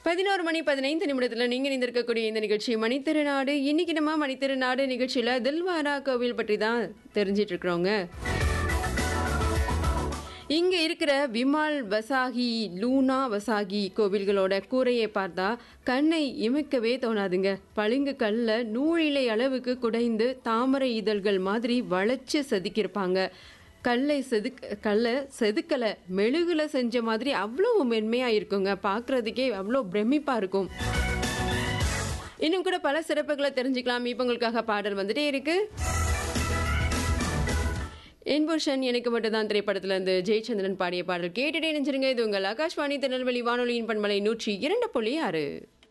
பதினோரு மணி பதினைந்து நிமிடத்தில் நீங்கள் இணைந்திருக்கக்கூடிய இந்த நிகழ்ச்சி மணித்திருநாடு இன்னைக்கு நம்ம மணித்திருநாடு நிகழ்ச்சியில் தில்வாரா கோவில் பற்றி தான் தெரிஞ்சிட்டு இருக்கிறோங்க இங்கே இருக்கிற விமால் வசாகி லூனா வசாகி கோவில்களோட கூரையை பார்த்தா கண்ணை இமைக்கவே தோணாதுங்க பளிங்கு கல்ல நூழிலை அளவுக்கு குடைந்து தாமரை இதழ்கள் மாதிரி வளைச்சு செதுக்கியிருப்பாங்க கல்லை செதுக்க கல்லை செதுக்கலை மெழுகுல செஞ்ச மாதிரி அவ்வளோ மென்மையாக இருக்குங்க பார்க்குறதுக்கே அவ்வளோ பிரமிப்பாக இருக்கும் இன்னும் கூட பல சிறப்புகளை தெரிஞ்சுக்கலாம் இப்போ உங்களுக்காக பாடல் வந்துட்டே இருக்கு என்புருஷன் எனக்கு மட்டும்தான் திரைப்படத்துல இருந்து ஜெயச்சந்திரன் பாடிய பாடல் கேட்டுட்டே நினைச்சிருங்க இது உங்கள் ஆகாஷ்வாணி திருநெல்வேலி வானொலியின் பண்பலை நூற்றி இரண்டு புள்ளி ஆறு